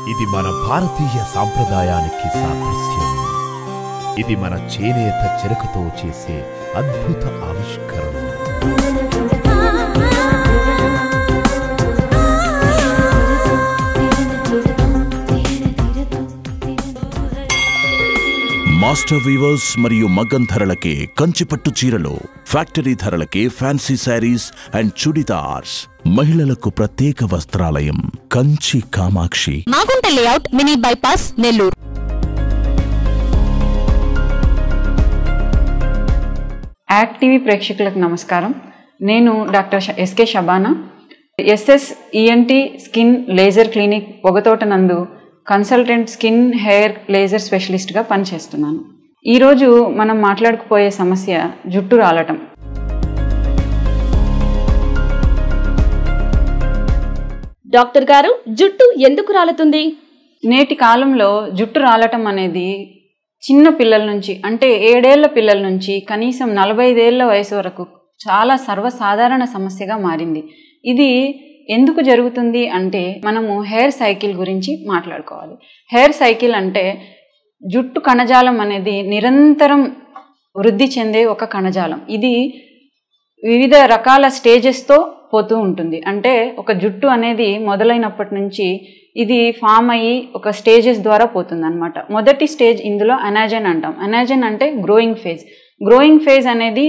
ఇది మన భారతీయ సాంప్రదాయానికి సాదృశ్యం ఇది మన చేనేత చెరకుతో చేసే అద్భుత ఆవిష్కరణ మాస్టర్ వీవర్స్ మరియు మగ్గం ధరలకే కంచిపట్టు చీరలు ఫ్యాక్టరీ ధరలకే ఫ్యాన్సీ శారీస్ అండ్ చుడిదార్స్ మహిళలకు ప్రత్యేక వస్త్రాలయం Kanchi Kamakshi Magunta layout mini bypass Nellore ACT TV ప్రేక్షకులకు నమస్కారం నేను డాక్టర్ ష- SK Shabana SS ENT skin laser clinic Pogathota నందు కన్సల్టెంట్ స్కిన్ హెయిర్ లేజర్ స్పెషలిస్ట్గా పనిచేస్తున్నాను ఈరోజు మనం మాట్లాడుకుపోయే సమస్య జుట్టు రాలటం డాక్టర్ గారు జుట్టు ఎందుకు రాలుతుంది నేటి కాలంలో జుట్టు రాలటం అనేది చిన్న పిల్లల నుంచి అంటే ఏడేళ్ల పిల్లల నుంచి కనీసం నలభై ఐదేళ్ల వయసు వరకు చాలా సర్వసాధారణ సమస్యగా మారింది ఇది ఎందుకు జరుగుతుంది అంటే మనము హెయిర్ సైకిల్ గురించి మాట్లాడుకోవాలి హెయిర్ సైకిల్ అంటే జుట్టు కణజాలం అనేది నిరంతరం వృద్ధి చెందే ఒక కణజాలం ఇది వివిధ రకాల స్టేజెస్తో పోతూ ఉంటుంది అంటే ఒక జుట్టు అనేది మొదలైనప్పటి నుంచి ఇది ఫామ్ అయ్యి ఒక స్టేజెస్ ద్వారా పోతుంది అనమాట మొదటి స్టేజ్ ఇందులో అనాజన్ అంటాం అనాజన్ అంటే గ్రోయింగ్ ఫేజ్ గ్రోయింగ్ ఫేజ్ అనేది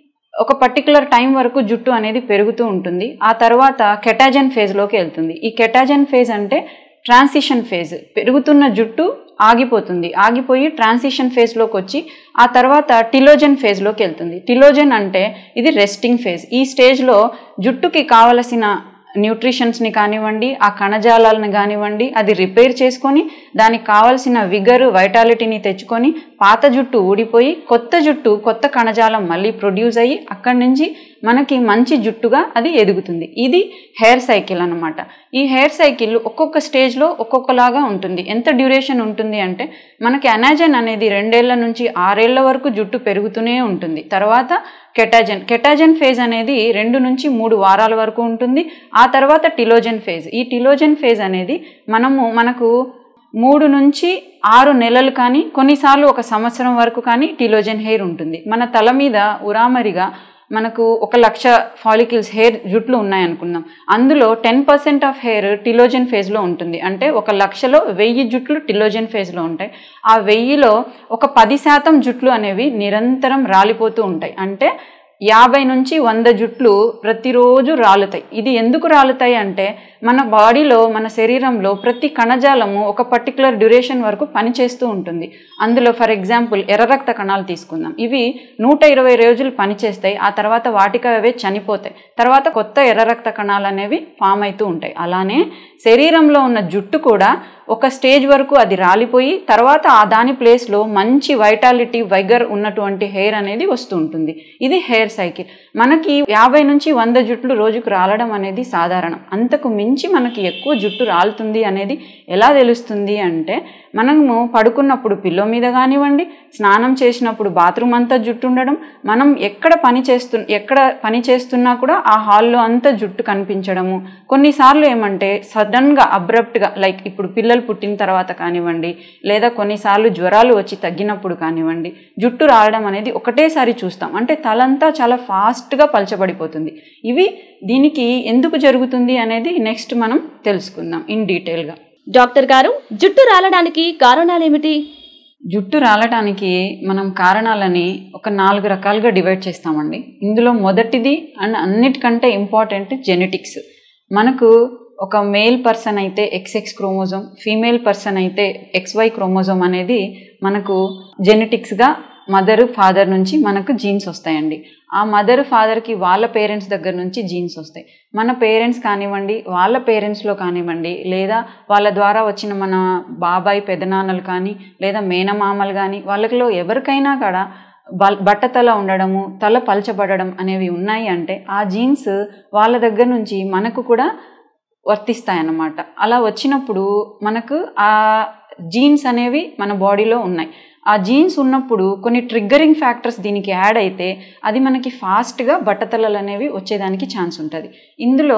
ఒక పర్టికులర్ టైం వరకు జుట్టు అనేది పెరుగుతూ ఉంటుంది ఆ తర్వాత కెటాజన్ ఫేజ్లోకి వెళ్తుంది ఈ కెటాజన్ ఫేజ్ అంటే ట్రాన్సిషన్ ఫేజ్ పెరుగుతున్న జుట్టు ఆగిపోతుంది ఆగిపోయి ట్రాన్సిషన్ ఫేజ్లోకి వచ్చి ఆ తర్వాత టిలోజన్ ఫేజ్లోకి వెళ్తుంది టిలోజన్ అంటే ఇది రెస్టింగ్ ఫేజ్ ఈ స్టేజ్లో జుట్టుకి కావలసిన న్యూట్రిషన్స్ని కానివ్వండి ఆ కణజాలాలను కానివ్వండి అది రిపేర్ చేసుకొని దానికి కావాల్సిన విగరు వైటాలిటీని తెచ్చుకొని పాత జుట్టు ఊడిపోయి కొత్త జుట్టు కొత్త కణజాలం మళ్ళీ ప్రొడ్యూస్ అయ్యి అక్కడి నుంచి మనకి మంచి జుట్టుగా అది ఎదుగుతుంది ఇది హెయిర్ సైకిల్ అన్నమాట ఈ హెయిర్ సైకిల్ ఒక్కొక్క స్టేజ్లో ఒక్కొక్కలాగా ఉంటుంది ఎంత డ్యూరేషన్ ఉంటుంది అంటే మనకి అనాజన్ అనేది రెండేళ్ల నుంచి ఆరేళ్ల వరకు జుట్టు పెరుగుతూనే ఉంటుంది తర్వాత కెటాజన్ కెటాజన్ ఫేజ్ అనేది రెండు నుంచి మూడు వారాల వరకు ఉంటుంది ఆ తర్వాత టిలోజన్ ఫేజ్ ఈ టిలోజన్ ఫేజ్ అనేది మనము మనకు మూడు నుంచి ఆరు నెలలు కానీ కొన్నిసార్లు ఒక సంవత్సరం వరకు కానీ టిలోజన్ హెయిర్ ఉంటుంది మన తల మీద ఉరామరిగా మనకు ఒక లక్ష ఫాలిక్యూల్స్ హెయిర్ జుట్లు ఉన్నాయనుకుందాం అందులో ten percent of hair telogen ఫేజ్లో ఉంటుంది అంటే ఒక లక్షలో వెయ్యి జుట్లు టిలోజన్ ఫేజ్లో ఉంటాయి ఆ వెయ్యిలో ఒక పది శాతం జుట్లు అనేవి నిరంతరం రాలిపోతూ ఉంటాయి అంటే యాభై నుంచి వంద జుట్లు ప్రతిరోజు రాలుతాయి ఇది ఎందుకు రాలుతాయి అంటే మన బాడీలో మన శరీరంలో ప్రతి కణజాలము ఒక పర్టికులర్ డ్యూరేషన్ వరకు పనిచేస్తూ ఉంటుంది అందులో ఫర్ ఎగ్జాంపుల్ ఎర్ర రక్త కణాలు తీసుకుందాం ఇవి నూట ఇరవై రోజులు పనిచేస్తాయి ఆ తర్వాత వాటికి అవే చనిపోతాయి తర్వాత కొత్త ఎర్ర రక్త కణాలు అనేవి ఫామ్ అవుతూ ఉంటాయి అలానే శరీరంలో ఉన్న జుట్టు కూడా ఒక స్టేజ్ వరకు అది రాలిపోయి తర్వాత ఆ దాని ప్లేస్లో మంచి వైటాలిటీ వైగర్ ఉన్నటువంటి హెయిర్ అనేది వస్తూ ఉంటుంది ఇది హెయిర్ సైకిల్ మనకి యాభై నుంచి వంద జుట్లు రోజుకు రాలడం అనేది సాధారణం అంతకు మించి మనకి ఎక్కువ జుట్టు రాలుతుంది అనేది ఎలా తెలుస్తుంది అంటే మనము పడుకున్నప్పుడు పిల్లో మీద కానివ్వండి స్నానం చేసినప్పుడు బాత్రూమ్ అంతా జుట్టు ఉండడం మనం ఎక్కడ పని చేస్తు ఎక్కడ పని చేస్తున్నా కూడా ఆ హాల్లో అంతా జుట్టు కనిపించడము కొన్నిసార్లు ఏమంటే సడన్గా అబ్రప్ట్గా లైక్ ఇప్పుడు పిల్లలు పుట్టిన తర్వాత కానివ్వండి లేదా కొన్నిసార్లు జ్వరాలు వచ్చి తగ్గినప్పుడు కానివ్వండి జుట్టు రావడం అనేది ఒకటేసారి చూస్తాం అంటే తలంతా చాలా ఫాస్ట్గా పలచబడిపోతుంది ఇవి దీనికి ఎందుకు జరుగుతుంది అనేది నెక్స్ట్ మనం తెలుసుకుందాం ఇన్ డీటెయిల్గా డాక్టర్ గారు జుట్టు రాలడానికి కారణాలేమిటి జుట్టు రాలటానికి మనం కారణాలని ఒక నాలుగు రకాలుగా డివైడ్ చేస్తామండి ఇందులో మొదటిది అండ్ అన్నిటికంటే ఇంపార్టెంట్ జెనెటిక్స్ మనకు ఒక మేల్ పర్సన్ అయితే ఎక్స్ఎక్స్ క్రోమోజోమ్ ఫీమేల్ పర్సన్ అయితే ఎక్స్వై క్రోమోజోమ్ అనేది మనకు జెనెటిక్స్గా మదర్ ఫాదర్ నుంచి మనకు జీన్స్ వస్తాయండి ఆ మదర్ ఫాదర్కి వాళ్ళ పేరెంట్స్ దగ్గర నుంచి జీన్స్ వస్తాయి మన పేరెంట్స్ కానివ్వండి వాళ్ళ పేరెంట్స్లో కానివ్వండి లేదా వాళ్ళ ద్వారా వచ్చిన మన బాబాయ్ పెదనాన్నలు కానీ లేదా మేనమామలు కానీ వాళ్ళలో ఎవరికైనా కూడా బల్ బట్టతల ఉండడము తల పలచబడడం అనేవి ఉన్నాయి అంటే ఆ జీన్స్ వాళ్ళ దగ్గర నుంచి మనకు కూడా వర్తిస్తాయన్నమాట అలా వచ్చినప్పుడు మనకు ఆ జీన్స్ అనేవి మన బాడీలో ఉన్నాయి ఆ జీన్స్ ఉన్నప్పుడు కొన్ని ట్రిగ్గరింగ్ ఫ్యాక్టర్స్ దీనికి యాడ్ అయితే అది మనకి ఫాస్ట్గా బట్టతలలు అనేవి వచ్చేదానికి ఛాన్స్ ఉంటుంది ఇందులో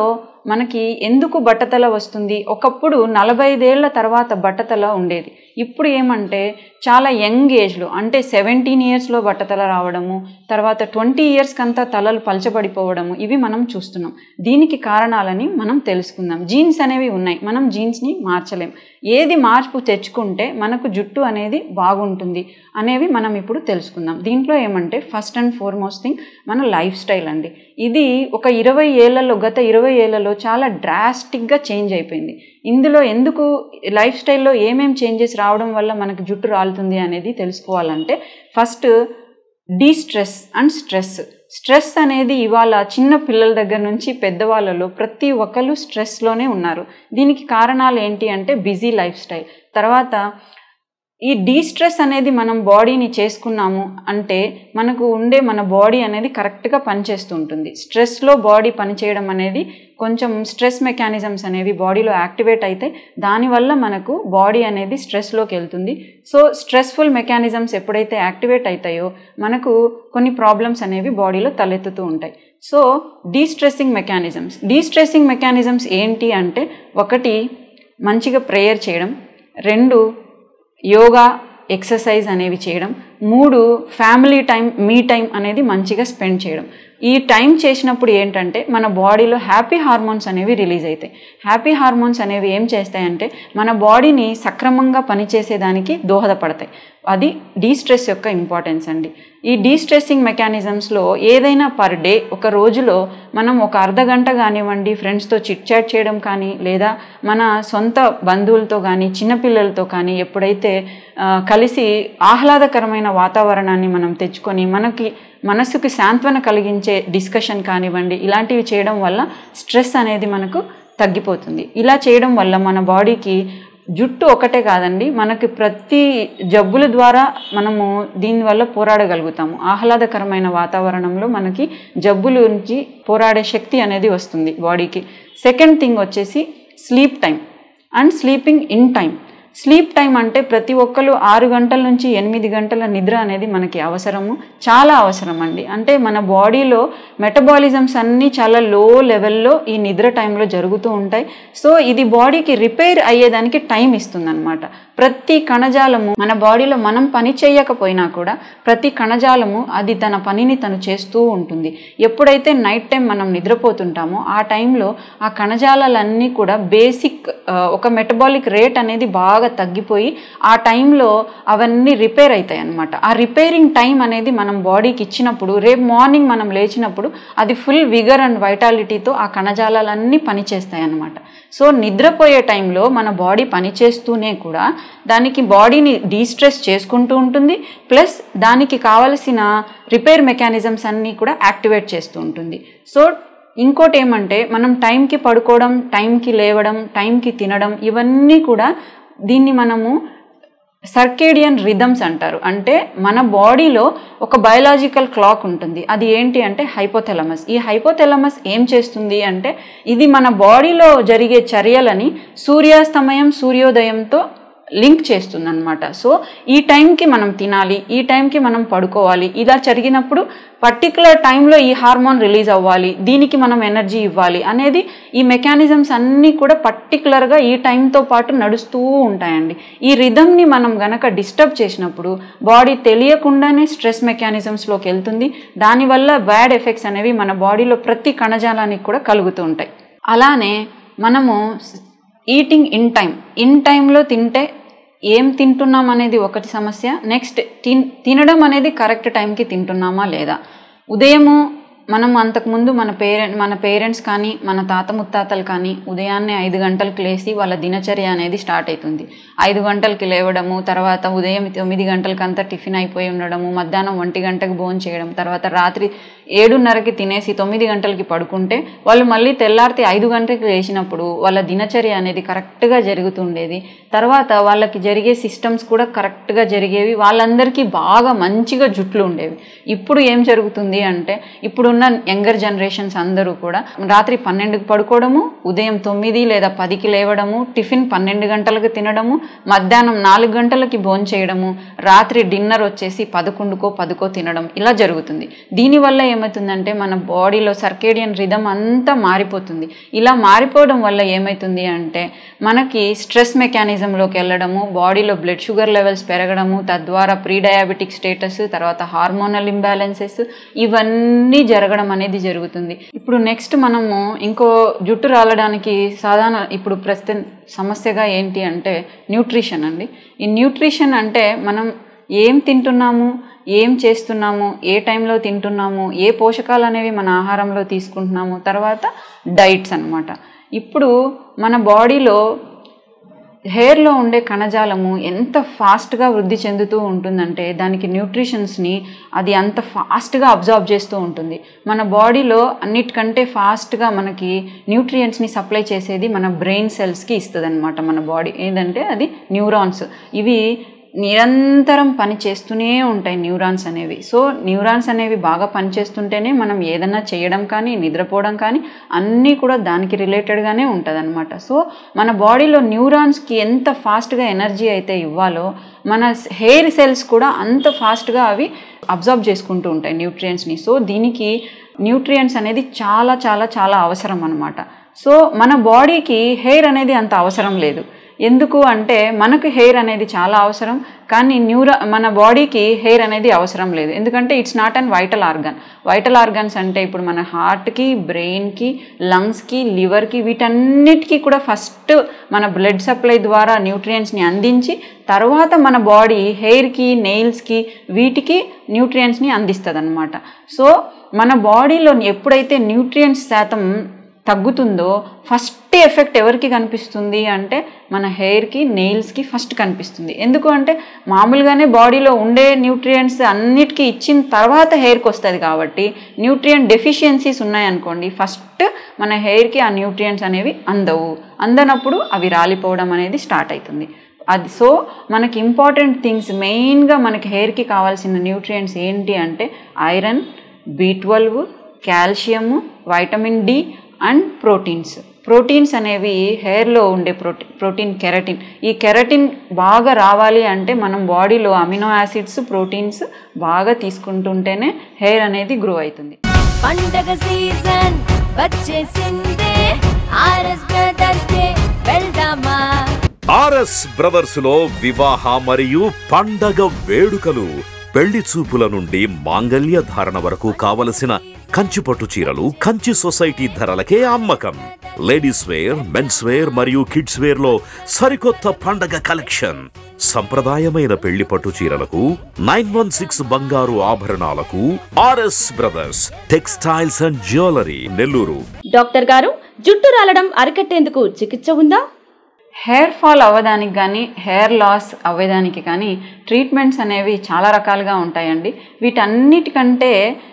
మనకి ఎందుకు బట్టతల వస్తుంది ఒకప్పుడు నలభై ఐదేళ్ల తర్వాత బట్టతల ఉండేది ఇప్పుడు ఏమంటే చాలా యంగ్ ఏజ్లో అంటే సెవెంటీన్ ఇయర్స్లో బట్టతల రావడము తర్వాత ట్వంటీ ఇయర్స్కి అంతా తలలు పలచబడిపోవడము ఇవి మనం చూస్తున్నాం దీనికి కారణాలని మనం తెలుసుకుందాం జీన్స్ అనేవి ఉన్నాయి మనం జీన్స్ని మార్చలేం ఏది మార్పు తెచ్చుకుంటే మనకు జుట్టు అనేది బాగుంటుంది అనేవి మనం ఇప్పుడు తెలుసుకుందాం దీంట్లో ఏమంటే ఫస్ట్ అండ్ ఫార్మోస్ట్ థింగ్ మన లైఫ్ స్టైల్ అండి ఇది ఒక ఇరవై ఏళ్లలో గత ఇరవై ఏళ్లలో చాలా డ్రాస్టిక్గా చేంజ్ అయిపోయింది ఇందులో ఎందుకు లైఫ్ స్టైల్లో ఏమేం చేంజెస్ రావడం వల్ల మనకు జుట్టు రాలుతుంది అనేది తెలుసుకోవాలంటే first destress and stress stress అనేది ఇవాళ చిన్న పిల్లల దగ్గర నుంచి పెద్దవాళ్ళలో ప్రతి ఒక్కరు స్ట్రెస్లోనే ఉన్నారు దీనికి కారణాలు ఏంటి అంటే బిజీ లైఫ్ స్టైల్ తర్వాత ఈ డీస్ట్రెస్ అనేది మనం బాడీని చేసుకున్నాము అంటే మనకు ఉండే మన బాడీ అనేది కరెక్ట్గా పనిచేస్తూ ఉంటుంది స్ట్రెస్లో బాడీ పనిచేయడం అనేది కొంచెం స్ట్రెస్ మెకానిజమ్స్ అనేవి బాడీలో యాక్టివేట్ అయితే దానివల్ల మనకు బాడీ అనేది స్ట్రెస్లోకి వెళ్తుంది సో స్ట్రెస్ఫుల్ మెకానిజమ్స్ ఎప్పుడైతే యాక్టివేట్ అవుతాయో మనకు కొన్ని ప్రాబ్లమ్స్ అనేవి బాడీలో తలెత్తుతూ ఉంటాయి so destressing mechanisms destressing mechanisms ఏంటి అంటే ఒకటి మంచిగా ప్రేయర్ చేయడం రెండు యోగా ఎక్సర్సైజ్ అనేవి చేయడం మూడు ఫ్యామిలీ టైం మీ టైం అనేది మంచిగా స్పెండ్ చేయడం ఈ టైం చేసినప్పుడు ఏంటంటే మన బాడీలో హ్యాపీ హార్మోన్స్ అనేవి రిలీజ్ అవుతాయి హ్యాపీ హార్మోన్స్ అనేవి ఏం చేస్తాయంటే మన బాడీని సక్రమంగా పనిచేసేదానికి దోహదపడతాయి అది డీస్ట్రెస్ యొక్క ఇంపార్టెన్స్ అండి ఈ డీస్ట్రెస్సింగ్ మెకానిజమ్స్లో ఏదైనా పర్ డే ఒక రోజులో మనం ఒక అర్ధ గంట కానివ్వండి ఫ్రెండ్స్తో చిట్ చాట్ చేయడం కానీ లేదా మన సొంత బంధువులతో కానీ చిన్నపిల్లలతో కానీ ఎప్పుడైతే ఆ, కలిసి ఆహ్లాదకరమైన వాతావరణాన్ని మనం తెచ్చుకొని మనకి మనసుకి సాంత్వన కలిగించే డిస్కషన్ కానివ్వండి ఇలాంటివి చేయడం వల్ల స్ట్రెస్ అనేది మనకు తగ్గిపోతుంది ఇలా చేయడం వల్ల మన బాడీకి జుట్టు ఒకటే కాదండి మనకి ప్రతి జబ్బుల ద్వారా మనము దీనివల్ల పోరాడగలుగుతాము ఆహ్లాదకరమైన వాతావరణంలో మనకి జబ్బుల నుంచి పోరాడే శక్తి అనేది వస్తుంది బాడీకి సెకండ్ థింగ్ వచ్చేసి sleep time and sleeping in time sleep time అంటే ప్రతి ఒక్కరు ఆరు గంటల నుంచి ఎనిమిది గంటల నిద్ర అనేది మనకి అవసరము చాలా అవసరం అండి అంటే మన బాడీలో మెటబాలిజమ్స్ అన్నీ చాలా లో లెవెల్లో ఈ నిద్ర టైంలో జరుగుతూ ఉంటాయి సో ఇది బాడీకి రిపేర్ అయ్యేదానికి టైం ఇస్తుందన్నమాట ప్రతి కణజాలము మన బాడీలో మనం పని చేయకపోయినా కూడా ప్రతి కణజాలము అది తన పనిని తను చేస్తూ ఉంటుంది ఎప్పుడైతే నైట్ టైం మనం నిద్రపోతుంటామో ఆ టైంలో ఆ కణజాలాలన్నీ కూడా బేసిక్ ఒక మెటబాలిక్ రేట్ అనేది బాగా తగ్గిపోయి ఆ టైంలో అవన్నీ రిపేర్ అవుతాయి అన్నమాట ఆ రిపేరింగ్ టైం అనేది మనం బాడీకి ఇచ్చినప్పుడు రేపు మార్నింగ్ మనం లేచినప్పుడు అది ఫుల్ విగర్ అండ్ వైటాలిటీతో ఆ కణజాలాలన్నీ పనిచేస్తాయి అన్నమాట సో నిద్రపోయే టైంలో మన బాడీ పనిచేస్తూనే కూడా దానికి బాడీని డీస్ట్రెస్ చేసుకుంటూ ఉంటుంది ప్లస్ దానికి కావలసిన రిపేర్ మెకానిజమ్స్ అన్నీ కూడా యాక్టివేట్ చేస్తూ ఉంటుంది సో ఇంకోటి ఏమంటే మనం టైంకి పడుకోవడం టైంకి లేవడం టైంకి తినడం ఇవన్నీ కూడా దీన్ని మనము సర్కేడియన్ రిథమ్స్ అంటారు అంటే మన బాడీలో ఒక బయలాజికల్ క్లాక్ ఉంటుంది అది ఏంటి అంటే హైపోథెలమస్ ఈ హైపోథెలమస్ ఏం చేస్తుంది అంటే ఇది మన బాడీలో జరిగే చర్యలని సూర్యాస్తమయం సూర్యోదయంతో లింక్ చేస్తుంది అనమాట సో ఈ టైంకి మనం తినాలి ఈ టైంకి మనం పడుకోవాలి ఇలా జరిగినప్పుడు పర్టికులర్ టైంలో ఈ హార్మోన్ రిలీజ్ అవ్వాలి దీనికి మనం ఎనర్జీ ఇవ్వాలి అనేది ఈ మెకానిజమ్స్ అన్నీ కూడా పర్టికులర్గా ఈ టైంతో పాటు నడుస్తూ ఉంటాయండి ఈ రిధమ్ని మనం గనక డిస్టర్బ్ చేసినప్పుడు బాడీ తెలియకుండానే స్ట్రెస్ మెకానిజమ్స్లోకి వెళ్తుంది దానివల్ల బ్యాడ్ ఎఫెక్ట్స్ అనేవి మన బాడీలో ప్రతి కణజాలానికి కూడా కలుగుతూ ఉంటాయి అలానే మనము ఈటింగ్ ఇన్ టైం ఇన్ టైంలో తింటే ఏం తింటున్నాం అనేది ఒకటి సమస్య నెక్స్ట్ తిన్ తినడం అనేది కరెక్ట్ టైంకి తింటున్నామా లేదా ఉదయము మనం అంతకుముందు మన పేరెంట్ మన పేరెంట్స్ కానీ మన తాత ముత్తాతలు కానీ ఉదయాన్నే ఐదు గంటలకు లేచి వాళ్ళ దినచర్య అనేది స్టార్ట్ అవుతుంది ఐదు గంటలకి లేవడము తర్వాత ఉదయం తొమ్మిది గంటలకంతా టిఫిన్ అయిపోయి ఉండడము మధ్యాహ్నం ఒంటి గంటకు భోజనం చేయడం తర్వాత రాత్రి ఏడున్నరకి తినేసి తొమ్మిది గంటలకి పడుకుంటే వాళ్ళు మళ్ళీ తెల్లారితే ఐదు గంటలకు లేచినప్పుడు వాళ్ళ దినచర్య అనేది కరెక్ట్గా జరుగుతుండేది తర్వాత వాళ్ళకి జరిగే సిస్టమ్స్ కూడా కరెక్ట్గా జరిగేవి వాళ్ళందరికీ బాగా మంచిగా జుట్లు ఉండేవి ఇప్పుడు ఏం జరుగుతుంది అంటే ఇప్పుడు ఇప్పుడున్న యంగర్ జనరేషన్స్ అందరూ కూడా రాత్రి పన్నెండుకి పడుకోవడము ఉదయం తొమ్మిది లేదా పదికి లేవడము టిఫిన్ పన్నెండు గంటలకు తినడము మధ్యాహ్నం నాలుగు గంటలకి భోజనం చేయడము రాత్రి డిన్నర్ వచ్చేసి పదకొండుకో పదుకో తినడం ఇలా జరుగుతుంది దీనివల్ల ఏమవుతుందంటే మన బాడీలో సర్కేడియన్ రిధమ్ అంతా మారిపోతుంది ఇలా మారిపోవడం వల్ల ఏమవుతుంది అంటే మనకి స్ట్రెస్ మెకానిజంలోకి వెళ్ళడము బాడీలో బ్లడ్ షుగర్ లెవెల్స్ పెరగడము తద్వారా ప్రీ డయాబెటిక్ స్టేటస్ తర్వాత హార్మోనల్ ఇంబ్యాలెన్సెస్ ఇవన్నీ జరగడం అనేది జరుగుతుంది ఇప్పుడు నెక్స్ట్ మనము ఇంకో జుట్టు రాలడానికి సాధారణ ఇప్పుడు ప్రస్తుతం సమస్యగా ఏంటి అంటే న్యూట్రిషన్ అండి ఈ న్యూట్రిషన్ అంటే మనం ఏం తింటున్నాము ఏం చేస్తున్నాము ఏ టైంలో తింటున్నాము ఏ పోషకాలు అనేవి మన ఆహారంలో తీసుకుంటున్నాము తర్వాత డైట్స్ అన్నమాట ఇప్పుడు మన బాడీలో హెయిర్లో ఉండే కణజాలము ఎంత ఫాస్ట్గా వృద్ధి చెందుతూ ఉంటుందంటే దానికి న్యూట్రిషన్స్ని అది అంత ఫాస్ట్గా అబ్జార్బ్ చేస్తూ ఉంటుంది మన బాడీలో అన్నిటికంటే ఫాస్ట్గా మనకి న్యూట్రియంట్స్ని సప్లై చేసేది మన బ్రెయిన్ సెల్స్కి ఇస్తుంది అనమాట మన బాడీ ఏంటంటే అది న్యూరాన్స్ ఇవి నిరంతరం పని చేస్తూనే ఉంటాయి న్యూరాన్స్ అనేవి సో న్యూరాన్స్ అనేవి బాగా పనిచేస్తుంటేనే మనం ఏదన్నా చేయడం కానీ నిద్రపోవడం కానీ అన్నీ కూడా దానికి రిలేటెడ్గానే ఉంటుంది అనమాట సో మన బాడీలో న్యూరాన్స్కి ఎంత ఫాస్ట్గా ఎనర్జీ అయితే ఇవ్వాలో మన హెయిర్ సెల్స్ కూడా అంత ఫాస్ట్గా అవి అబ్జర్వ్ చేసుకుంటూ ఉంటాయి న్యూట్రియంట్స్ని సో దీనికి న్యూట్రియంట్స్ అనేది చాలా చాలా చాలా అవసరం అనమాట సో మన బాడీకి హెయిర్ అనేది అంత అవసరం లేదు ఎందుకు అంటే మనకు హెయిర్ అనేది చాలా అవసరం కానీ న్యూరా మన బాడీకి హెయిర్ అనేది అవసరం లేదు ఎందుకంటే it's not an vital organ vital organs అంటే ఇప్పుడు మన హార్ట్కి బ్రెయిన్కి లంగ్స్కి లివర్కి వీటన్నిటికీ కూడా ఫస్ట్ మన బ్లడ్ సప్లై ద్వారా న్యూట్రియంట్స్ని అందించి తర్వాత మన బాడీ హెయిర్కి నెయిల్స్కి వీటికి న్యూట్రియంట్స్ని అందిస్తుంది అనమాట సో మన బాడీలో ఎప్పుడైతే న్యూట్రియంట్స్ శాతం తగ్గుతుందో ఫస్ట్ ఎఫెక్ట్ ఎవరికి కనిపిస్తుంది అంటే మన హెయిర్కి నెయిల్స్కి ఫస్ట్ కనిపిస్తుంది ఎందుకు అంటే మామూలుగానే బాడీలో ఉండే న్యూట్రియంట్స్ అన్నిటికీ ఇచ్చిన తర్వాత హెయిర్కి వస్తుంది కాబట్టి న్యూట్రియంట్ డెఫిషియన్సీస్ ఉన్నాయనుకోండి ఫస్ట్ మన హెయిర్కి ఆ న్యూట్రియంట్స్ అనేవి అందవు అందనప్పుడు అవి రాలిపోవడం అనేది స్టార్ట్ అవుతుంది అది సో మనకి ఇంపార్టెంట్ థింగ్స్ మెయిన్గా మనకి హెయిర్కి కావాల్సిన న్యూట్రియంట్స్ ఏంటి అంటే iron B twelve calcium vitamin D and proteins proteins అనేవి హెయిర్లో ఉండే ప్రోటీన్ ప్రోటీన్ కెరటిన్ ఈ కెరటిన్ బాగా రావాలి అంటే మనం బాడీలో అమినో యాసిడ్స్ ప్రోటీన్స్ బాగా తీసుకుంటుంటేనే హెయిర్ అనేది గ్రో అవుతుంది పండగ సీజన్ వచ్చేసిందే ఆర్ఎస్ బ్రదర్స్ డే వెళ్దామా ఆర్ఎస్ బ్రదర్స్ లో వివాహ మరియు పండగ వేడుకలు పెళ్లి చూపుల నుండి మాంగల్య ధారణ వరకు కావలసిన కంచిపట్టు చీరలు కంచి సొసైటీ ధరలకే అమ్మకం లేడీస్ వేర్ మెన్స్ వేర్ మరియు కిడ్స్ వేర్ లో సరికొత్త పండగ కలెక్షన్ సంప్రదాయమైన పెళ్లి పట్టు చీరలకు నైన్ వన్ సిక్స్ బంగారు ఆభరణాలకు RS brothers textiles and jewellery Nellore doctor గారు జుట్టు రాలడం అరికట్టేందుకు చికిత్స ఉందా హెయిర్ ఫాల్ అవ్వడానికి కానీ హెయిర్ లాస్ అవ్వడానికి కానీ ట్రీట్మెంట్స్ అనేవి చాలా రకాలుగా ఉంటాయండి వీటన్నిటికంటే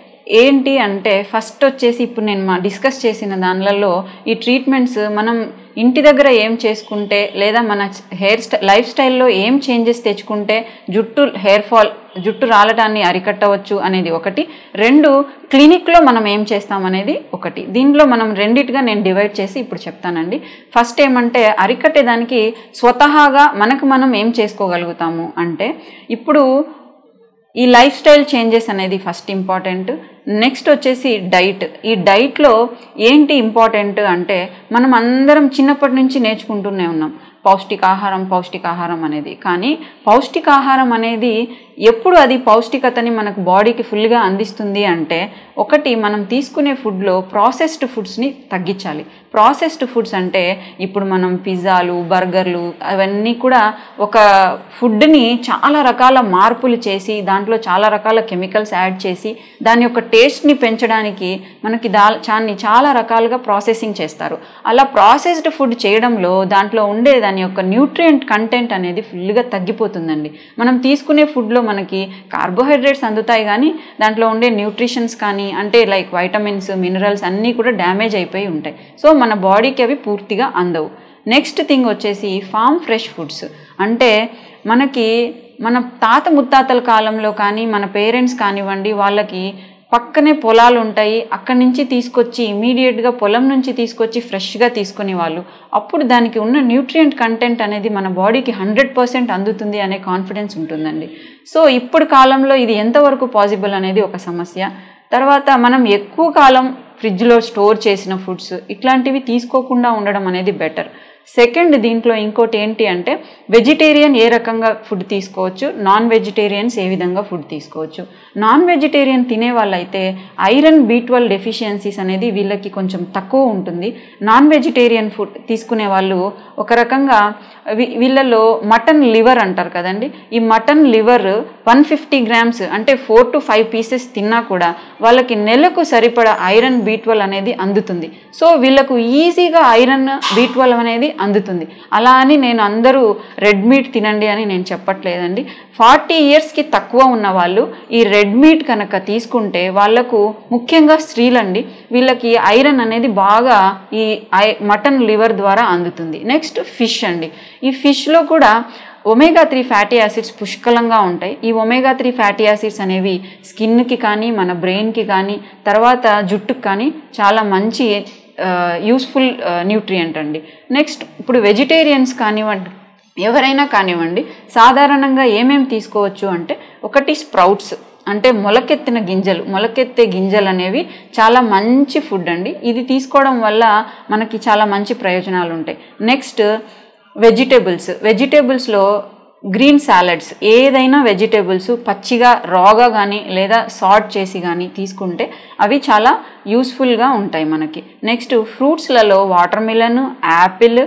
ఏంటి అంటే ఫస్ట్ వచ్చేసి ఇప్పుడు నేను మా డిస్కస్ చేసిన దానిలలో ఈ ట్రీట్మెంట్స్ మనం ఇంటి దగ్గర ఏం చేసుకుంటే లేదా మన హెయిర్ స్టై లైఫ్ స్టైల్లో ఏం చేంజెస్ తెచ్చుకుంటే జుట్టు హెయిర్ ఫాల్ జుట్టు రాలటాన్ని అరికట్టవచ్చు అనేది ఒకటి రెండు క్లినిక్లో మనం ఏం చేస్తామనేది ఒకటి దీనిలో మనం రెండిటిగా నేను డివైడ్ చేసి ఇప్పుడు చెప్తానండి ఫస్ట్ ఏమంటే అరికట్టేదానికి స్వతహాగా మనకు మనం ఏం చేసుకోగలుగుతాము అంటే ఇప్పుడు ఈ లైఫ్ స్టైల్ చేంజెస్ అనేది ఫస్ట్ ఇంపార్టెంట్ నెక్స్ట్ వచ్చేసి డైట్ ఈ డైట్లో ఏంటి ఇంపార్టెంట్ అంటే మనం అందరం చిన్నప్పటి నుంచి నేర్చుకుంటూనే ఉన్నాం పౌష్టికాహారం పౌష్టికాహారం అనేది కానీ పౌష్టికాహారం అనేది ఎప్పుడు అది పౌష్టికతని మనకు బాడీకి ఫుల్గా అందిస్తుంది అంటే ఒకటి మనం తీసుకునే ఫుడ్లో ప్రాసెస్డ్ ఫుడ్స్ని తగ్గించాలి ప్రాసెస్డ్ ఫుడ్స్ అంటే ఇప్పుడు మనం పిజ్జాలు బర్గర్లు అవన్నీ కూడా ఒక ఫుడ్ని చాలా రకాల మార్పులు చేసి దాంట్లో చాలా రకాల కెమికల్స్ యాడ్ చేసి దాని యొక్క టేస్ట్ని పెంచడానికి మనకి దా చాన్ని చాలా రకాలుగా ప్రాసెసింగ్ చేస్తారు అలా ప్రాసెస్డ్ ఫుడ్ చేయడంలో దాంట్లో ఉండే దాని యొక్క న్యూట్రియంట్ కంటెంట్ అనేది ఫుల్గా తగ్గిపోతుందండి మనం తీసుకునే ఫుడ్లో మనకి కార్బోహైడ్రేట్స్ అందుతాయి కానీ దాంట్లో ఉండే న్యూట్రిషన్స్ కానీ అంటే లైక్ వైటమిన్స్ మినరల్స్ అన్నీ కూడా డ్యామేజ్ అయిపోయి ఉంటాయి సో మన బాడీకి అవి పూర్తిగా అందవు నెక్స్ట్ థింగ్ వచ్చేసి ఫామ్ ఫ్రెష్ ఫుడ్స్ అంటే మనకి మన తాత ముత్తాతల కాలంలో కానీ మన పేరెంట్స్ కానివ్వండి వాళ్ళకి పక్కనే పొలాలు ఉంటాయి అక్కడి నుంచి తీసుకొచ్చి ఇమీడియట్గా పొలం నుంచి తీసుకొచ్చి ఫ్రెష్గా తీసుకునే వాళ్ళు అప్పుడు దానికి ఉన్న న్యూట్రియంట్ కంటెంట్ అనేది మన బాడీకి హండ్రెడ్ పర్సెంట్ అందుతుంది అనే కాన్ఫిడెన్స్ ఉంటుందండి సో ఇప్పుడు కాలంలో ఇది ఎంతవరకు పాసిబుల్ అనేది ఒక సమస్య తర్వాత మనం ఎక్కువ కాలం ఫ్రిడ్జ్లో స్టోర్ చేసిన ఫుడ్స్ ఇట్లాంటివి తీసుకోకుండా ఉండడం అనేది బెటర్ సెకండ్ దీంట్లో ఇంకోటి ఏంటి అంటే వెజిటేరియన్ ఏ రకంగా ఫుడ్ తీసుకోవచ్చు నాన్ వెజిటేరియన్స్ ఏ విధంగా ఫుడ్ తీసుకోవచ్చు నాన్ వెజిటేరియన్ తినే వాళ్ళైతే ఐరన్ బీ ట్వెల్వ్ డెఫిషియన్సీస్ అనేది వీళ్ళకి కొంచెం తక్కువ ఉంటుంది నాన్ వెజిటేరియన్ ఫుడ్ తీసుకునే వాళ్ళు ఒక రకంగా వీ- వీళ్ళలో మటన్ లివర్ అంటారు కదండి ఈ mutton liver one fifty grams అంటే ఫోర్ టు ఫైవ్ పీసెస్ తిన్నా కూడా వాళ్ళకి నెలకు సరిపడా ఐరన్ బీ ట్వెల్వ్ అనేది అందుతుంది సో వీళ్ళకు ఈజీగా ఐరన్ బీ ట్వెల్వ్ అనేది అందుతుంది అలా అని నేను అందరూ రెడ్ మీట్ తినండి అని నేను చెప్పట్లేదండి ఫార్టీ ఇయర్స్కి తక్కువ ఉన్న వాళ్ళు ఈ రెడ్ మీట్ కనుక తీసుకుంటే వాళ్ళకు ముఖ్యంగా స్త్రీలండి వీళ్ళకి ఐరన్ అనేది బాగా ఈ ఐ మటన్ లివర్ ద్వారా అందుతుంది నెక్స్ట్ ఫిష్ అండి ఈ ఫిష్లో కూడా ఒమేగా త్రీ ఫ్యాటీ యాసిడ్స్ పుష్కలంగా ఉంటాయి ఈ ఒమేగా త్రీ ఫ్యాటీ యాసిడ్స్ అనేవి స్కిన్కి కానీ మన బ్రెయిన్కి కానీ తర్వాత జుట్టుకి కానీ చాలా మంచి యూస్ఫుల్ న్యూట్రియంట్ అండి నెక్స్ట్ ఇప్పుడు వెజిటేరియన్స్ కానివ్వండి ఎవరైనా కానివ్వండి సాధారణంగా ఏమేమి తీసుకోవచ్చు అంటే ఒకటి స్ప్రౌట్స్ అంటే మొలకెత్తిన గింజలు మొలకెత్తే గింజలు అనేవి చాలా మంచి ఫుడ్ అండి ఇది తీసుకోవడం వల్ల మనకి చాలా మంచి ప్రయోజనాలు ఉంటాయి నెక్స్ట్ వెజిటేబుల్స్ వెజిటేబుల్స్లో గ్రీన్ సాలడ్స్ ఏదైనా వెజిటేబుల్స్ పచ్చిగా రాగా కానీ లేదా సార్ట్ చేసి కానీ తీసుకుంటే అవి చాలా యూస్ఫుల్గా ఉంటాయి మనకి నెక్స్ట్ ఫ్రూట్స్లలో watermelon apple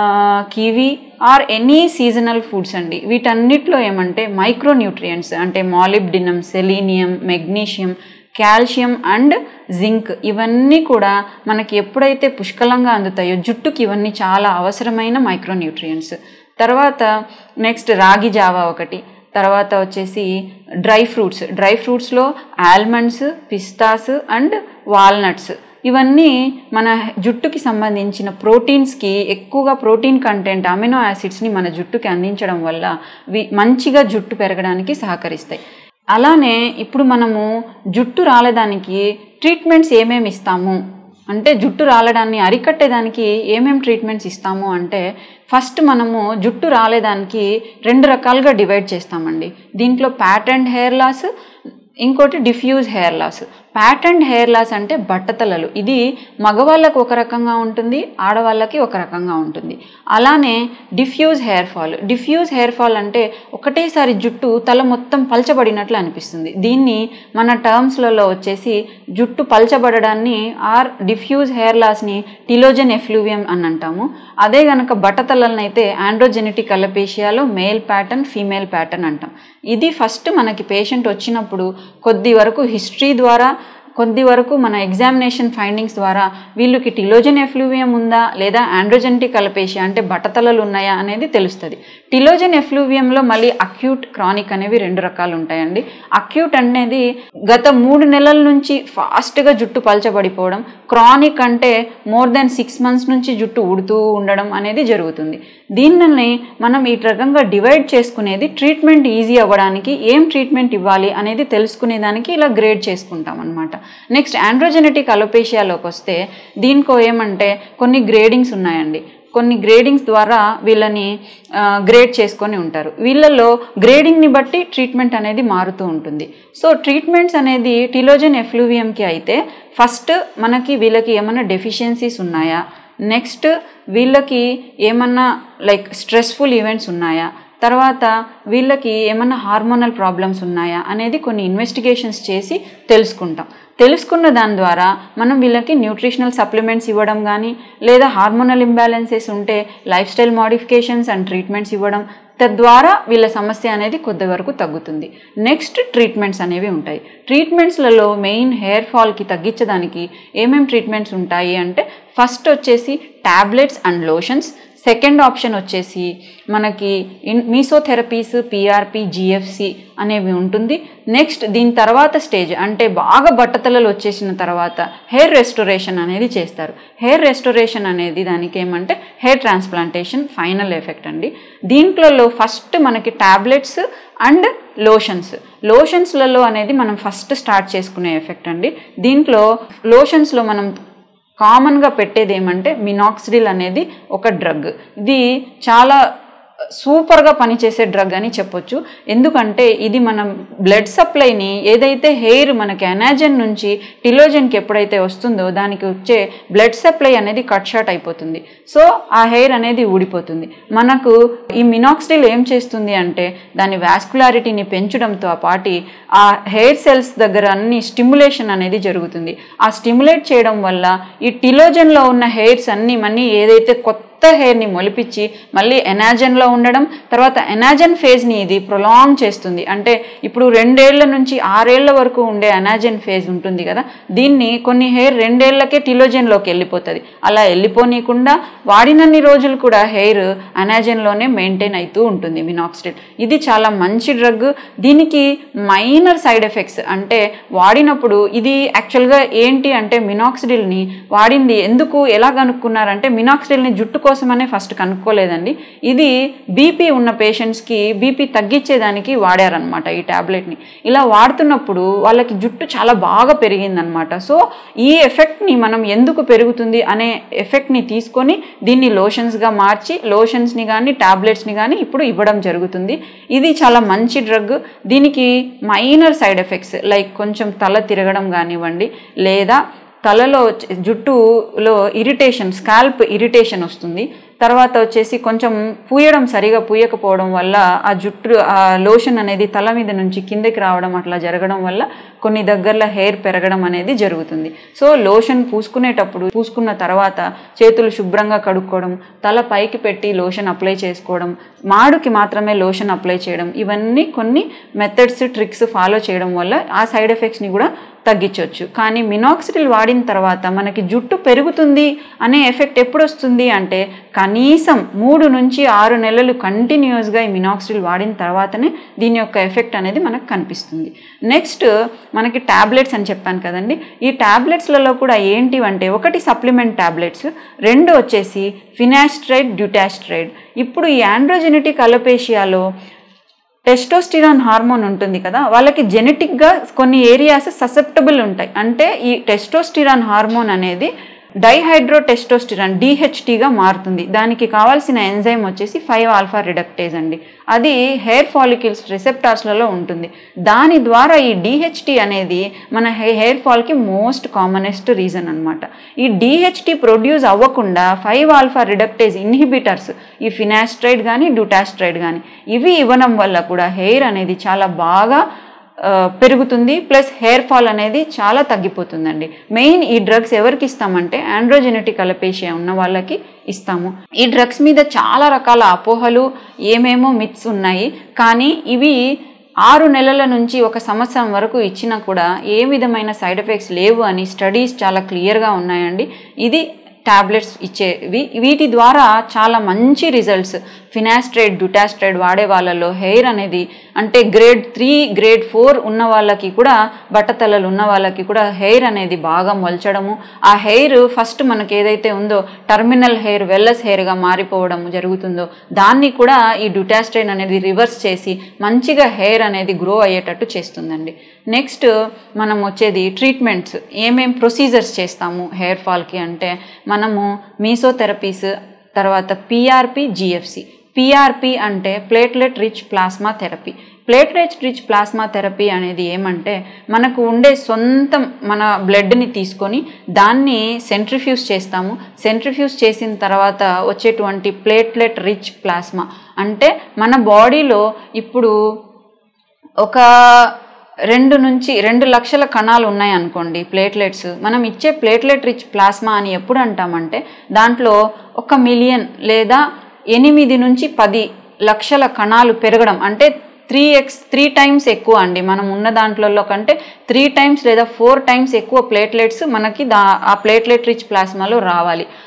kiwi or any seasonal foods అండి వీటన్నిటిలో ఏమంటే మైక్రో న్యూట్రియంట్స్ అంటే molybdenum selenium magnesium calcium and zinc ఇవన్నీ కూడా మనకి ఎప్పుడైతే పుష్కలంగా అందుతాయో జుట్టుకి ఇవన్నీ చాలా అవసరమైన మైక్రో న్యూట్రియంట్స్ తర్వాత నెక్స్ట్ రాగి జావా ఒకటి తర్వాత వచ్చేసి డ్రై ఫ్రూట్స్ డ్రై ఫ్రూట్స్లో ఆల్మండ్స్ పిస్తాస్ అండ్ వాల్నట్స్ ఇవన్నీ మన జుట్టుకి సంబంధించిన ప్రోటీన్స్కి ఎక్కువగా ప్రోటీన్ కంటెంట్ అమినో యాసిడ్స్ని మన జుట్టుకి అందించడం వల్ల వి మంచిగా జుట్టు పెరగడానికి సహకరిస్తాయి అలానే ఇప్పుడు మనము జుట్టు రాలడానికి ట్రీట్మెంట్స్ ఏమేమి ఇస్తాము అంటే జుట్టు రాలడాన్ని అరికట్టేదానికి ఏమేమి ట్రీట్మెంట్స్ ఇస్తాము అంటే ఫస్ట్ మనము జుట్టు రాలేదానికి రెండు రకాలుగా డివైడ్ చేస్తామండి దీంట్లో ప్యాటర్న్ హెయిర్ లాస్ ఇంకోటి diffuse hair loss pattern hair loss అంటే బట్టతలలు ఇది మగవాళ్ళకు ఒక రకంగా ఉంటుంది ఆడవాళ్ళకి ఒక రకంగా ఉంటుంది అలానే diffuse hair fall diffuse hair fall అంటే ఒకటేసారి జుట్టు తల మొత్తం పల్చబడినట్లు అనిపిస్తుంది దీన్ని మన టర్మ్స్లలో వచ్చేసి జుట్టు పల్చబడడాన్ని ఆర్ డిఫ్యూజ్ హెయిర్ లాస్ని టిలోజన్ ఎఫ్లూవియం అని అంటాము అదే గనక బట్టతలలను అయితే ఆండ్రోజెనెటిక్ అలపేషియాలో మేల్ ప్యాటర్న్ ఫీమేల్ ప్యాటర్న్ అంటాం ఇది ఫస్ట్ మనకి పేషెంట్ వచ్చినప్పుడు కొద్ది వరకు హిస్టరీ ద్వారా కొద్ది వరకు మన ఎగ్జామినేషన్ ఫైండింగ్స్ ద్వారా వీళ్ళకి టిలోజన్ ఎఫ్లూవియం ఉందా లేదా ఆండ్రోజెనటిక్ అలపేషియా అంటే బట్టతలలు ఉన్నాయా అనేది తెలుస్తుంది టిలోజన్ ఎఫ్లూవియంలో మళ్ళీ అక్యూట్ క్రానిక్ అనేవి రెండు రకాలు ఉంటాయండి అక్యూట్ అనేది గత మూడు నెలల నుంచి ఫాస్ట్గా జుట్టు పల్చబడిపోవడం క్రానిక్ అంటే మోర్ దెన్ సిక్స్ మంత్స్ నుంచి జుట్టు ఉడుతూ ఉండడం అనేది జరుగుతుంది దీనిని మనం ఈ రకంగా డివైడ్ చేసుకునేది ట్రీట్మెంట్ ఈజీ అవ్వడానికి ఏం ట్రీట్మెంట్ ఇవ్వాలి అనేది తెలుసుకునేదానికి ఇలా గ్రేడ్ చేసుకుంటాం అనమాట నెక్స్ట్ ఆండ్రోజెనెటిక్ అలోపేషియాలోకి వస్తే దీనికో ఏమంటే కొన్ని గ్రేడింగ్స్ ఉన్నాయండి కొన్ని గ్రేడింగ్స్ ద్వారా వీళ్ళని గ్రేడ్ చేసుకొని ఉంటారు వీళ్ళల్లో గ్రేడింగ్ని బట్టి ట్రీట్మెంట్ అనేది మారుతూ ఉంటుంది సో ట్రీట్మెంట్స్ అనేది టిలోజన్ ఎఫ్లూవియంకి అయితే ఫస్ట్ మనకి వీళ్ళకి ఏమైనా డెఫిషియన్సీస్ ఉన్నాయా నెక్స్ట్ వీళ్ళకి ఏమన్నా లైక్ స్ట్రెస్ఫుల్ ఈవెంట్స్ ఉన్నాయా తర్వాత వీళ్ళకి ఏమన్నా హార్మోనల్ ప్రాబ్లమ్స్ ఉన్నాయా అనేది కొన్ని ఇన్వెస్టిగేషన్స్ చేసి తెలుసుకుంటాం తెలుసుకున్న దాని ద్వారా మనం వీళ్ళకి న్యూట్రిషనల్ సప్లిమెంట్స్ ఇవ్వడం కానీ లేదా హార్మోనల్ ఇంబ్యాలెన్సెస్ ఉంటే life style modifications and treatments ఇవ్వడం తద్వారా వీళ్ళ సమస్య అనేది కొద్ది వరకు తగ్గుతుంది నెక్స్ట్ ట్రీట్మెంట్స్ అనేవి ఉంటాయి ట్రీట్మెంట్స్లలో మెయిన్ హెయిర్ ఫాల్కి తగ్గించడానికి ఏమేం ట్రీట్మెంట్స్ ఉంటాయి అంటే ఫస్ట్ వచ్చేసి tablets and lotions second option వచ్చేసి మనకి ఇన్ మీసోథెరపీస్ పిఆర్పి జిఎఫ్సి అనేవి ఉంటుంది నెక్స్ట్ దీని తర్వాత స్టేజ్ అంటే బాగా బట్టతలలు వచ్చేసిన తర్వాత హెయిర్ రెస్టోరేషన్ అనేది చేస్తారు హెయిర్ రెస్టోరేషన్ అనేది దానికి ఏమంటే హెయిర్ ట్రాన్స్ప్లాంటేషన్ ఫైనల్ ఎఫెక్ట్ అండి దీంట్లో ఫస్ట్ మనకి టాబ్లెట్స్ అండ్ లోషన్స్ లోషన్స్లలో అనేది మనం ఫస్ట్ స్టార్ట్ చేసుకునే ఎఫెక్ట్ అండి దీంట్లో లోషన్స్లో మనం కామన్గా పెట్టేది ఏమంటే మినాక్సిడిల్ అనేది ఒక డ్రగ్ ఇది చాలా సూపర్గా పనిచేసే డ్రగ్ అని చెప్పొచ్చు ఎందుకంటే ఇది మనం బ్లడ్ సప్లైని ఏదైతే హెయిర్ మనకి అనాజన్ నుంచి టిలోజన్కి ఎప్పుడైతే వస్తుందో దానికి వచ్చే బ్లడ్ సప్లై అనేది కట్ షార్ట్ అయిపోతుంది సో ఆ హెయిర్ అనేది ఊడిపోతుంది మనకు ఈ మినాక్సిడిల్ ఏం చేస్తుంది అంటే దాని వాస్కులారిటీని పెంచడంతో పాటి ఆ హెయిర్ సెల్స్ దగ్గర అన్ని స్టిమ్యులేషన్ అనేది జరుగుతుంది ఆ స్టిమ్యులేట్ చేయడం వల్ల ఈ టిలోజన్లో ఉన్న హెయిర్స్ అన్ని మనీ ఏదైతే కొత్త కొత్త హెయిర్ని మొలిపించి మళ్ళీ ఎనాజన్లో ఉండడం తర్వాత ఎనాజన్ ఫేజ్ని ఇది ప్రొలాంగ్ చేస్తుంది అంటే ఇప్పుడు రెండేళ్ల నుంచి ఆరేళ్ల వరకు ఉండే ఎనాజన్ ఫేజ్ ఉంటుంది కదా దీన్ని కొన్ని హెయిర్ రెండేళ్లకే టిలోజన్లోకి వెళ్ళిపోతుంది అలా వెళ్ళిపోనీయకుండా వాడినన్ని రోజులు కూడా హెయిర్ అనాజన్లోనే మెయింటైన్ అవుతూ ఉంటుంది మినాక్సిడిల్ ఇది చాలా మంచి డ్రగ్ దీనికి మైనర్ సైడ్ ఎఫెక్ట్స్ అంటే వాడినప్పుడు ఇది యాక్చువల్గా ఏంటి అంటే మినాక్సిడిల్ని వాడింది ఎందుకు ఎలా కనుక్కున్నారంటే మినాక్సిడిల్ని జుట్టు కోసమనే ఫస్ట్ కనుక్కోలేదండి ఇది బీపీ ఉన్న పేషెంట్స్కి బీపీ తగ్గించేదానికి వాడారనమాట ఈ ట్యాబ్లెట్ని ఇలా వాడుతున్నప్పుడు వాళ్ళకి జుట్టు చాలా బాగా పెరిగిందనమాట సో ఈ ఎఫెక్ట్ని మనం ఎందుకు పెరుగుతుంది అనే ఎఫెక్ట్ని తీసుకొని దీన్ని లోషన్స్గా మార్చి లోషన్స్ని కానీ ట్యాబ్లెట్స్ని కానీ ఇప్పుడు ఇవ్వడం జరుగుతుంది ఇది చాలా మంచి డ్రగ్ దీనికి మైనర్ సైడ్ ఎఫెక్ట్స్ లైక్ కొంచెం తల తిరగడం కానివ్వండి లేదా తలలో వచ్చే- జుట్టులో ఇరిటేషన్ స్కాల్ప్ ఇరిటేషన్ వస్తుంది తర్వాత వచ్చేసి కొంచెం పూయడం సరిగా పూయకపోవడం వల్ల ఆ జుట్టు ఆ లోషన్ అనేది తల మీద నుంచి కిందకి రావడం అట్లా జరగడం వల్ల కొన్ని దగ్గరలో హెయిర్ పెరగడం అనేది జరుగుతుంది సో లోషన్ పూసుకునేటప్పుడు పూసుకున్న తర్వాత చేతులు శుభ్రంగా కడుక్కోవడం తల పైకి పెట్టి లోషన్ అప్లై చేసుకోవడం మాడుకి మాత్రమే లోషన్ అప్లై చేయడం ఇవన్నీ కొన్ని మెథడ్స్ ట్రిక్స్ ఫాలో చేయడం వల్ల ఆ సైడ్ ఎఫెక్ట్స్ని కూడా తగ్గించవచ్చు కానీ మినాక్సిడిల్ వాడిన తర్వాత మనకి జుట్టు పెరుగుతుంది అనే ఎఫెక్ట్ ఎప్పుడు వస్తుంది అంటే కనీసం మూడు నుంచి ఆరు నెలలు కంటిన్యూస్గా ఈ మినాక్సిడిల్ వాడిన తర్వాతనే దీని యొక్క ఎఫెక్ట్ అనేది మనకు కనిపిస్తుంది నెక్స్ట్ మనకి ట్యాబ్లెట్స్ అని చెప్పాను కదండి ఈ ట్యాబ్లెట్స్లలో కూడా ఏంటివంటే ఒకటి సప్లిమెంట్ ట్యాబ్లెట్స్ రెండు వచ్చేసి ఫినాస్ట్రైడ్ డ్యూటాస్ట్రైడ్ ఇప్పుడు ఈ ఆండ్రోజెనెటిక్ అలోపేషియాలో టెస్టోస్టిరాన్ హార్మోన్ ఉంటుంది కదా వాళ్ళకి జెనెటిక్గా కొన్ని ఏరియాస్ ససెప్టబుల్ ఉంటాయి అంటే ఈ టెస్టోస్టిరాన్ హార్మోన్ అనేది డైహైడ్రో టెస్టోస్టిరాన్ డిహెచ్టీగా మారుతుంది దానికి కావాల్సిన ఎంజైమ్ వచ్చేసి ఫైవ్ ఆల్ఫా రిడక్టేజ్ అండి అది హెయిర్ ఫాలికిల్స్ రిసెప్టార్స్లలో ఉంటుంది దాని ద్వారా ఈ డిహెచ్టీ అనేది మన హె హెయిర్ ఫాల్కి మోస్ట్ కామనెస్ట్ రీజన్ అనమాట ఈ డిహెచ్టీ ప్రొడ్యూస్ అవ్వకుండా ఫైవ్ ఆల్ఫా రిడక్టేజ్ ఇన్హిబిటర్స్ ఈ ఫినాస్ట్రైడ్ కానీ డ్యూటాస్ట్రైడ్ కానీ ఇవి ఇవ్వడం వల్ల కూడా హెయిర్ అనేది చాలా బాగా ఆ, పెరుగుతుంది ప్లస్ హెయిర్ ఫాల్ అనేది చాలా తగ్గిపోతుందండి మెయిన్ ఈ డ్రగ్స్ ఎవరికి ఇస్తామంటే ఆండ్రోజెనెటిక్ అలపేషియా ఉన్న వాళ్ళకి ఇస్తాము ఈ డ్రగ్స్ మీద చాలా రకాల అపోహలు ఏమేమో మిత్స్ ఉన్నాయి కానీ ఇవి ఆరు నెలల నుంచి ఒక సంవత్సరం వరకు ఇచ్చినా కూడా ఏ విధమైన సైడ్ ఎఫెక్ట్స్ లేవు అని స్టడీస్ చాలా క్లియర్గా ఉన్నాయండి ఇది టాబ్లెట్స్ ఇచ్చేవి వీటి ద్వారా చాలా మంచి రిజల్ట్స్ ఫినాస్ట్రైడ్ డ్యూటాస్ట్రైడ్ వాడే వాళ్ళలో హెయిర్ అనేది అంటే గ్రేడ్ త్రీ గ్రేడ్ ఫోర్ ఉన్న వాళ్ళకి కూడా బట్టతలలు ఉన్న వాళ్ళకి కూడా హెయిర్ అనేది బాగా మొలచడము ఆ హెయిర్ ఫస్ట్ మనకి ఏదైతే ఉందో టర్మినల్ హెయిర్ వెల్లస్ హెయిర్గా మారిపోవడం జరుగుతుందో దాన్ని కూడా ఈ డ్యూటాస్ట్రైడ్ అనేది రివర్స్ చేసి మంచిగా హెయిర్ అనేది గ్రో అయ్యేటట్టు చేస్తుందండి నెక్స్ట్ మనం వచ్చేది ట్రీట్మెంట్స్ ఏమేం ప్రొసీజర్స్ చేస్తాము హెయిర్ ఫాల్కి అంటే మనము మీసోథెరపీస్ తర్వాత పిఆర్పి జిఎఫ్సి పిఆర్పి అంటే platelet rich plasma therapy platelet rich plasma therapy అనేది ఏమంటే మనకు ఉండే సొంతం మన బ్లడ్ని తీసుకొని దాన్ని సెంట్రిఫ్యూజ్ చేస్తాము సెంట్రిఫ్యూజ్ చేసిన తర్వాత వచ్చేటువంటి ప్లేట్లెట్ రిచ్ ప్లాస్మా అంటే మన బాడీలో ఇప్పుడు ఒక రెండు నుంచి రెండు లక్షల కణాలు ఉన్నాయి అనుకోండి ప్లేట్లెట్స్ మనం ఇచ్చే ప్లేట్లెట్ రిచ్ ప్లాస్మా అని ఎప్పుడు అంటామంటే దాంట్లో ఒక మిలియన్ లేదా ఎనిమిది నుంచి పది లక్షల కణాలు పెరగడం అంటే త్రీ ఎక్స్ త్రీ టైమ్స్ ఎక్కువ అండి మనం ఉన్న దాంట్లో కంటే త్రీ టైమ్స్ లేదా ఫోర్ టైమ్స్ ఎక్కువ ప్లేట్లెట్స్ మనకి దా ఆ ప్లేట్లెట్ రిచ్ ప్లాస్మాలో రావాలి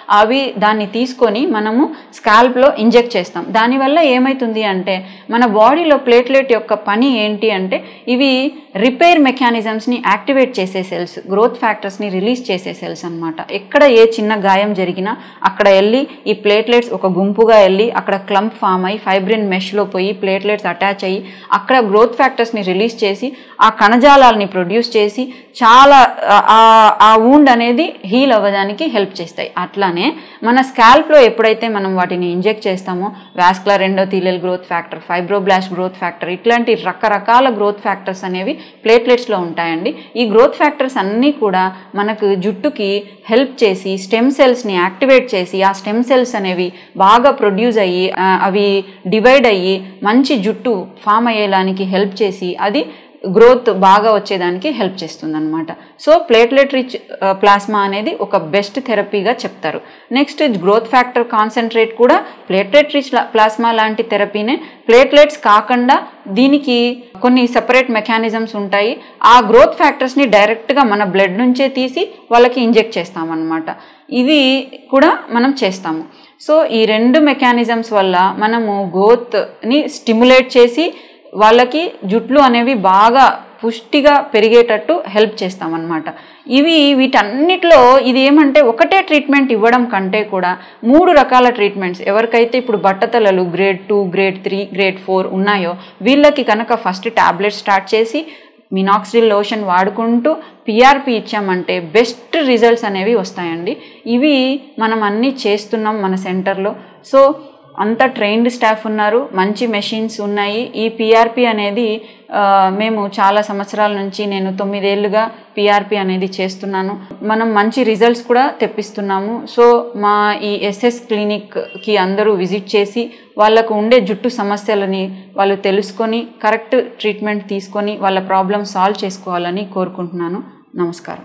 అవి దాన్ని తీసుకొని మనము స్కాల్ప్లో ఇంజెక్ట్ చేస్తాం దానివల్ల ఏమవుతుంది అంటే మన బాడీలో ప్లేట్లెట్ యొక్క పని ఏంటి అంటే ఇవి రిపేర్ మెకానిజమ్స్ని యాక్టివేట్ చేసే సెల్స్ గ్రోత్ ఫ్యాక్టర్స్ని రిలీజ్ చేసే సెల్స్ అన్నమాట ఎక్కడ ఏ చిన్న గాయం జరిగినా అక్కడ వెళ్ళి ఈ ప్లేట్లెట్స్ ఒక గుంపుగా వెళ్ళి అక్కడ క్లంప్ ఫామ్ అయ్యి ఫైబ్రిన్ మెష్లో పోయి ప్లేట్లెట్స్ అటాచ్ అయ్యి అక్కడ గ్రోత్ ఫ్యాక్టర్స్ని రిలీజ్ చేసి ఆ కణజాలాల్ని ప్రొడ్యూస్ చేసి చాలా ఆ- ఆ- ఆ వూండ్ అనేది హీల్ అవ్వడానికి హెల్ప్ చేస్తాయి అట్లానే మన స్కాల్ప్లో ఎప్పుడైతే మనం వాటిని ఇంజెక్ట్ చేస్తామో vascular endothelial growth factor fibroblast growth factor ఇట్లాంటి రకరకాల గ్రోత్ ఫ్యాక్టర్స్ అనేవి ప్లేట్లెట్స్లో ఉంటాయండి ఈ గ్రోత్ ఫ్యాక్టర్స్ అన్నీ కూడా మనకు జుట్టుకి హెల్ప్ చేసి స్టెమ్ సెల్స్ని యాక్టివేట్ చేసి ఆ స్టెమ్ సెల్స్ అనేవి బాగా ప్రొడ్యూస్ అయ్యి ఆ, అవి డివైడ్ అయ్యి మంచి జుట్టు ఫామ్ అయ్యేదానికి హెల్ప్ చేసి అది గ్రోత్ బాగా వచ్చేదానికి హెల్ప్ చేస్తుంది అనమాట సో ప్లేట్లెట్ రిచ్ ప్లాస్మా అనేది ఒక బెస్ట్ థెరపీగా చెప్తారు నెక్స్ట్ గ్రోత్ ఫ్యాక్టర్ కాన్సన్ట్రేట్ కూడా ప్లేట్లెట్ రిచ్ ప్లాస్మా లాంటి థెరపీనే ప్లేట్లెట్స్ కాకుండా దీనికి కొన్ని సెపరేట్ మెకానిజమ్స్ ఉంటాయి ఆ గ్రోత్ ఫ్యాక్టర్స్ని డైరెక్ట్గా మన బ్లడ్ నుంచే తీసి వాళ్ళకి ఇంజెక్ట్ చేస్తామన్నమాట ఇవి కూడా మనం చేస్తాము సో ఈ రెండు మెకానిజమ్స్ వల్ల మనము గ్రోత్ని స్టిమ్యులేట్ చేసి వాళ్ళకి జుట్లు అనేవి బాగా పుష్టిగా పెరిగేటట్టు హెల్ప్ చేస్తామన్నమాట ఇవి వీటన్నిటిలో ఇది ఏమంటే ఒకటే ట్రీట్మెంట్ ఇవ్వడం కంటే కూడా మూడు రకాల ట్రీట్మెంట్స్ ఎవరికైతే ఇప్పుడు బట్టతలలు grade two grade three grade four ఉన్నాయో వీళ్ళకి కనుక ఫస్ట్ ట్యాబ్లెట్ స్టార్ట్ చేసి మినాక్సిల్ లోషన్ వాడుకుంటూ పిఆర్పి ఇచ్చామంటే బెస్ట్ రిజల్ట్స్ అనేవి వస్తాయండి ఇవి మనం అన్నీ చేస్తున్నాం మన సెంటర్లో సో అంత ట్రైన్డ్ స్టాఫ్ ఉన్నారు మంచి మెషిన్స్ ఉన్నాయి ఈ పిఆర్పి అనేది ఆ, మేము చాలా సంవత్సరాల నుంచి నేను తొమ్మిదేళ్లుగా పిఆర్పి అనేది చేస్తున్నాను మనం మంచి రిజల్ట్స్ కూడా తెప్పిస్తున్నాము సో మా ఈ ఎస్ఎస్ క్లినిక్కి అందరూ విజిట్ చేసి వాళ్ళకు ఉండే జుట్టు సమస్యలని వాళ్ళు తెలుసుకొని కరెక్ట్ ట్రీట్మెంట్ తీసుకొని వాళ్ళ ప్రాబ్లమ్ సాల్వ్ చేసుకోవాలని కోరుకుంటున్నాను నమస్కారం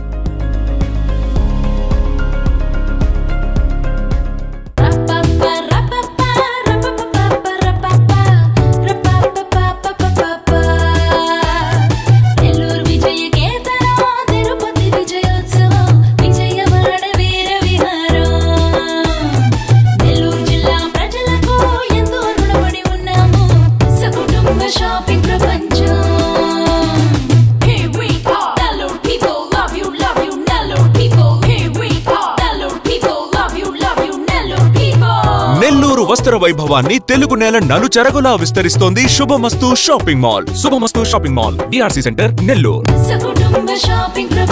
నెల్లూరు విజయ కేతనం తిరుపతి విజయోత్సవం విజయవాడ వీర విహారం నెల్లూరు జిల్లా ప్రజలకు ఎంతో రుణపడి ఉన్నాము సకుటుంబ షాపింగ్ ప్రపంచం Here we are, Nellore people love you, love you, Nellore people. Here we are, Nellore people love you, love you, Nellore people. Nellore వస్త్ర వైభవాన్ని తెలుగు నేల నలుచెరగులా విస్తరిస్తోంది Shubhamastu shopping mall Shubhamastu shopping mall DRC centre Nellore సకుటుంబ షాపింగ్ ప్రపంచం